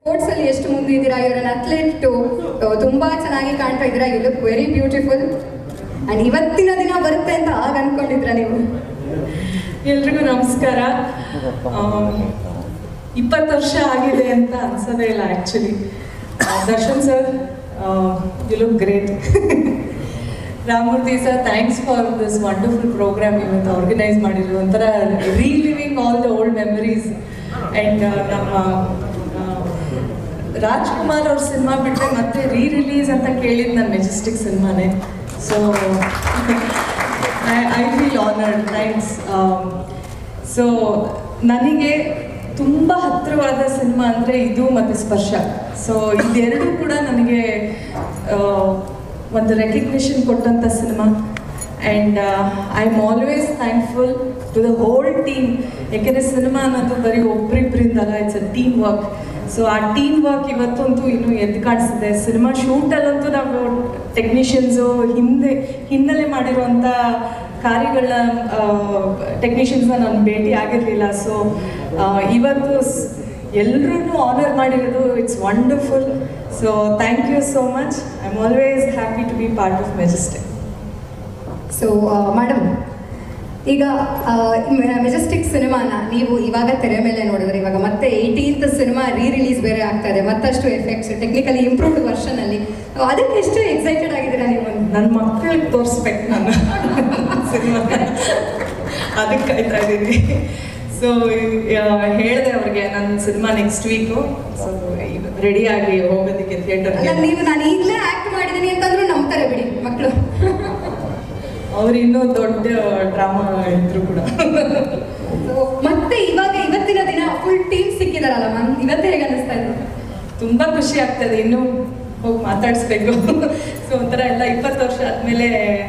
sports ಅಲ್ಲಿ ಎಷ್ಟು ಮುಂದಿದ್ದೀರಾ ಇವರ ಅಥ್ಲೆಟ್ ತುಂಬಾ ಚೆನ್ನಾಗಿ ಕಾಣ್ತಾ ಇದ್ದೀರಾ you look very beautiful and ಇವತ್ತಿನ ದಿನ ಬರುತ್ತೆ ಅಂತ ಆಗ ಅನ್ಕೊಂಡಿದ್ರ ನೀವು ಎಲ್ರಿಗೂ ನಮಸ್ಕಾರ ಇಪ್ಪತ್ತು ವರ್ಷ ಆಗಿದೆ ಅಂತ ಅನ್ಸೋದೇ ಇಲ್ಲ actually Darshan sir you look great Ramamurthy sir thanks for this wonderful program ಇವತ್ತು ಆರ್ಗನೈಸ್ ಮಾಡಿದ್ರು ಒಂಥರ reliving all the old memories and ನಮ್ಮ ಆ, ರಾಜ್ಕುಮಾರ್ ಅವ್ರ ಸಿನಿಮಾ ಬಿಟ್ಟರೆ ಮತ್ತೆ ರೀ ರಿಲೀಸ್ ಅಂತ ಕೇಳಿದ್ದು ನಾನು ಮೆಜೆಸ್ಟಿಕ್ ಸಿನಿಮಾನೇ so I feel honoured thanks so ನನಗೆ ತುಂಬ ಹತ್ತಿರವಾದ ಸಿನಿಮಾ ಅಂದರೆ ಇದು ಮತ್ತು ಸ್ಪರ್ಶ ಸೊ ಇದೆರಡೂ ಕೂಡ ನನಗೆ ಆ, ಒಂದು ರೆಕಗ್ನಿಷನ್ ಕೊಟ್ಟಂಥ cinema and I am always thankful to the whole team ಯಾಕೆಂದರೆ ಸಿನಿಮಾ ಅನ್ನೋದು ಬರೀ ಒಬ್ರಿಬ್ರಿಂದಲ್ಲ it's a team work so ಆ ಟೀಮ್ ವರ್ಕ್ ಇವತ್ತಂತೂ ಇನ್ನೂ ಎದ್ದು ಕಾಣಿಸ್ತಿದೆ ಸಿನಿಮಾ ಶೂಟಲ್ಲಂತೂ ನಾವು ಟೆಕ್ನಿಷಿಯನ್ಸು ಹಿಂದೆ ಹಿನ್ನೆಲೆ ಮಾಡಿರುವಂಥ ಕಾರ್ಯಗಳನ್ನ ಟೆಕ್ನಿಷಿಯನ್ಸ್ನ ನಾನು ಭೇಟಿ ಆಗಿರಲಿಲ್ಲ ಸೊ ಇವತ್ತು ಎಲ್ಲರೂ ಆನರ್ ಮಾಡಿರೋದು it's wonderful so thank you so much I am always happy to be part of Majestic so madam ಈಗ ಮೆಜೆಸ್ಟಿಕ್ ಸಿನಿಮಾನ ನೀವು ಇವಾಗ ತೆರೆ ಮೇಲೆ ನೋಡಿದ್ರೆ ಇವಾಗ ಮತ್ತೆ ಏಯ್ಟೀನ್ತ್ ಸಿನಿಮಾ ರೀ ರಿಲೀಸ್ ಬೇರೆ ಆಗ್ತಾ ಇದೆ ಮತ್ತಷ್ಟು ಎಫೆಕ್ಟ್ಸ್ ಟೆಕ್ನಿಕಲಿ ಇಂಪ್ರೂವ್ಡ್ ವರ್ಷನ್ ಅಲ್ಲಿ ಅದಕ್ಕೆ ಎಷ್ಟು ಎಕ್ಸೈಟೆಡ್ ಆಗಿದ್ದೀರಾ ನೀವು ನನ್ನ ಮಕ್ಕಳಿಗೆ ತೋರಿಸ್ಬೇಕು ನಾನು ಸಿನಿಮಾ ಅದಕ್ಕೆ ಕಾಯ್ತಾ ಇದ್ದೀನಿ ಸೊ ಹೇಳಿದೆ ಅವ್ರಿಗೆ ನನ್ನ cinema next week so ready ಆಗಿ ಹೋಗೋದಕ್ಕೆ ಅಲ್ಲ ಥಿಯೇಟರ್ಗೆ ನೀವು ನಾನು ಈಗಲೇ ಆಕ್ಟ್ ಮಾಡಿದ್ದೀನಿ ಅಂತಂದ್ರೂ ನಂಬ್ತಾರೆ ಬಿಡಿ ಮಕ್ಕಳು ಅವ್ರು ಇನ್ನೂ ದೊಡ್ಡ ಡ್ರಾಮಾ ಇದ್ರು ಕೂಡ ಮತ್ತೆ ಇವಾಗ ಇವತ್ತಿನ ದಿನ ಫುಲ್ ಟೀಮ್ ಸಿಕ್ಕಿದಾರಲ್ಲ ಮ್ಯಾಮ್ ಇವತ್ತೇ ಹೇಗೆ ಅನಿಸ್ತಾ ಇದೆ ತುಂಬ ಖುಷಿ ಆಗ್ತದೆ ಇನ್ನೂ ಹೋಗಿ ಮಾತಾಡಿಸ್ಬೇಕು ಸೊ ಒಂಥರ ಎಲ್ಲ ಇಪ್ಪತ್ತು ವರ್ಷ ಆದಮೇಲೆ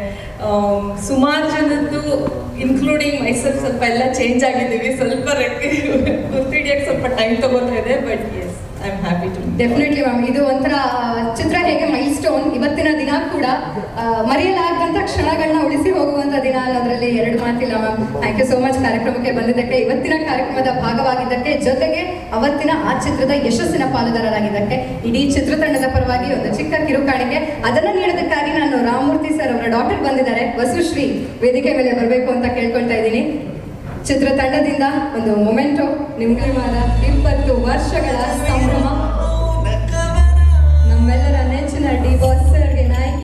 ಸುಮಾರು ಜನದ್ದು ಇನ್ಕ್ಲೂಡಿಂಗ್ ಮೈಸೂರು ಸ್ವಲ್ಪ ಎಲ್ಲ ಚೇಂಜ್ ಆಗಿದ್ದೀವಿ ಸ್ವಲ್ಪ ರೆಕ್ಕೆ ಗುರ್ತಿಡಿಯೋಕ್ಕೆ ಸ್ವಲ್ಪ ಟೈಮ್ ತಗೋತಾ ಇದೆ but yes I am happy to definitely ma'am ಇದು ಒಂಥರ ಚಿತ್ರ ಹೇಗೆ ಮೈಲ್ ಸ್ಟೋನ್ ಇವತ್ತಿನ ದಿನ ಕೂಡ ಆ, ಮರೆಯಲಾಗದಂತ ಕ್ಷಣಗಳನ್ನ ಉಳಿಸಿ ಹೋಗುವಂತ ದಿನ ಅನ್ನೋದ್ರಲ್ಲಿ ಎರಡು ಮಾತಿಲ್ಲ ma'am thank you so much ಕಾರ್ಯಕ್ರಮಕ್ಕೆ ಬಂದಿದ್ದಕ್ಕೆ ಇವತ್ತಿನ ಕಾರ್ಯಕ್ರಮದ ಭಾಗವಾಗಿದ್ದಕ್ಕೆ ಜೊತೆಗೆ ಅವತ್ತಿನ ಆ ಚಿತ್ರದ ಯಶಸ್ಸಿನ ಪಾಲುದಾರರಾಗಿದ್ದಕ್ಕೆ ಇಡೀ ಚಿತ್ರತಂಡದ ಪರವಾಗಿ ಒಂದು ಚಿಕ್ಕ ಕಿರುಕಾಣಿಕೆ ಅದನ್ನ ನೀಡೋದಕ್ಕಾಗಿ ನಾನು ರಾಮಮೂರ್ತಿ ಸರ್ ಅವರ ಡಾಕ್ಟರ್ ಬಂದಿದ್ದಾರೆ ವಸುಶ್ರೀ ವೇದಿಕೆ ಮೇಲೆ ಬರಬೇಕು ಅಂತ ಕೇಳ್ಕೊಳ್ತಾ ಇದ್ದೀನಿ ಚಿತ್ರತಂಡದಿಂದ ಒಂದು ಮೊಮೆಂಟೋ ನಿಮ್ಗಳಿವಾದ ಇಪ್ಪತ್ತು ವರ್ಷಗಳ ಸಂಭ್ರಮ ನಮ್ಮೆಲ್ಲರ ನೆಚ್ಚಿನ ಡಿ ಬಾಸ್